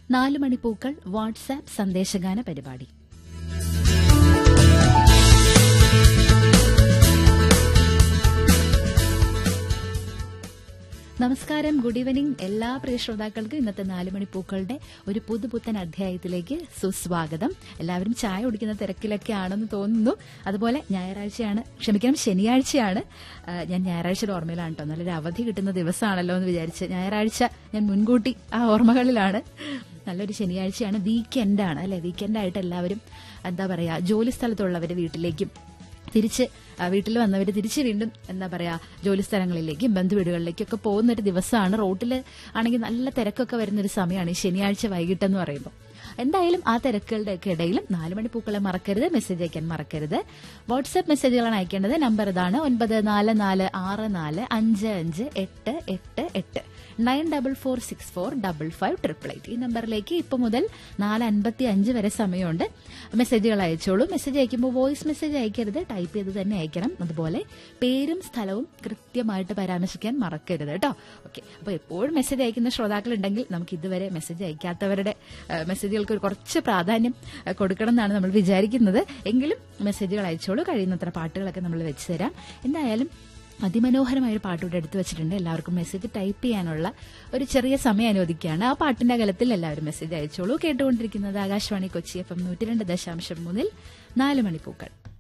നാല് മണിപ്പൂക്കൾ വാട്സാപ്പ് സന്ദേശഗാന പരിപാടി നമസ്കാരം ഗുഡ് ഈവനിംഗ് എല്ലാ പ്രിയ ശ്രോതാക്കൾക്കും ഇന്നത്തെ നാല് മണിപ്പൂക്കളുടെ ഒരു പുതുപുത്തൻ അധ്യായത്തിലേക്ക് സുസ്വാഗതം എല്ലാവരും ചായ കുടിക്കുന്ന തിരക്കിലൊക്കെ ആണെന്ന് തോന്നുന്നു അതുപോലെ ഞായറാഴ്ചയാണ് ക്ഷമിക്കണം ശനിയാഴ്ചയാണ് ആ, ഞാൻ ഞായറാഴ്ചയുടെ ഓർമ്മയിലാണ് കേട്ടോ നല്ലൊരു അവധി കിട്ടുന്ന ദിവസമാണല്ലോ എന്ന് വിചാരിച്ച് ഞായറാഴ്ച ഞാൻ മുൻകൂട്ടി ആ ഓർമ്മകളിലാണ് നല്ലൊരു ശനിയാഴ്ചയാണ് വീക്കെൻഡാണ് അല്ലെ വീക്കെൻഡായിട്ട് എല്ലാവരും എന്താ പറയാ ജോലി സ്ഥലത്തുള്ളവർ വീട്ടിലേക്കും തിരിച്ച് ആ, വീട്ടിൽ വന്നവർ തിരിച്ച് വീണ്ടും എന്താ പറയാ ജോലി സ്ഥലങ്ങളിലേക്കും ബന്ധുവീടുകളിലേക്കൊക്കെ പോകുന്ന ഒരു ദിവസമാണ് റോട്ടിൽ ആണെങ്കിൽ നല്ല തിരക്കൊക്കെ വരുന്ന ഒരു സമയമാണ് ഈ ശനിയാഴ്ച വൈകിട്ടെന്ന് പറയുമ്പോൾ എന്തായാലും ആ തിരക്കുകളുടെ ഒക്കെ ഇടയിലും നാല് മണിപ്പൂക്കളെ മറക്കരുത് മെസ്സേജ് അയക്കാൻ മറക്കരുത് വാട്സ്ആപ്പ് മെസ്സേജുകളാണ് അയക്കേണ്ടത് നമ്പർ ഇതാണ് ഒൻപത് നാല് നാല് ആറ് നാല് അഞ്ച് അഞ്ച് എട്ട് എട്ട് എട്ട് nine double four six four double five triple eight ഈ നമ്പറിലേക്ക് ഇപ്പൊ മുതൽ നാല് അൻപത്തി അഞ്ച് വരെ സമയമുണ്ട് മെസ്സേജുകൾ അയച്ചോളൂ മെസ്സേജ് അയക്കുമ്പോൾ വോയിസ് മെസ്സേജ് അയക്കരുത് ടൈപ്പ് ചെയ്ത് തന്നെ അയക്കണം അതുപോലെ പേരും സ്ഥലവും കൃത്യമായിട്ട് പരാമർശിക്കാൻ മറക്കരുത് കേട്ടോ ഓക്കെ അപ്പോൾ എപ്പോഴും മെസ്സേജ് അയക്കുന്ന ശ്രോതാക്കളുണ്ടെങ്കിൽ നമുക്ക് ഇതുവരെ മെസ്സേജ് അയക്കാത്തവരുടെ ആ, മെസ്സേജുകൾക്ക് ഒരു കുറച്ച് പ്രാധാന്യം ആ, കൊടുക്കണം എന്നാണ് നമ്മൾ വിചാരിക്കുന്നത് എങ്കിലും മെസ്സേജുകൾ അയച്ചോളൂ കഴിയുന്നത്ര പാട്ടുകളൊക്കെ നമ്മൾ വെച്ച് തരാം എന്തായാലും അതിമനോഹരമായ ഒരു പാട്ടുകൂടെ എടുത്തു വെച്ചിട്ടുണ്ട് എല്ലാവർക്കും മെസ്സേജ് ടൈപ്പ് ചെയ്യാനുള്ള ഒരു ചെറിയ സമയം അനുവദിക്കുകയാണ് ആ പാട്ടിന്റെ അകലത്തിൽ എല്ലാവരും മെസ്സേജ് അയച്ചോളൂ കേട്ടുകൊണ്ടിരിക്കുന്നത് ആകാശവാണി കൊച്ചി എഫ് എം നൂറ്റി രണ്ട് ദശാംശം മൂന്നിൽ നാല് മണിപ്പൂക്കൾ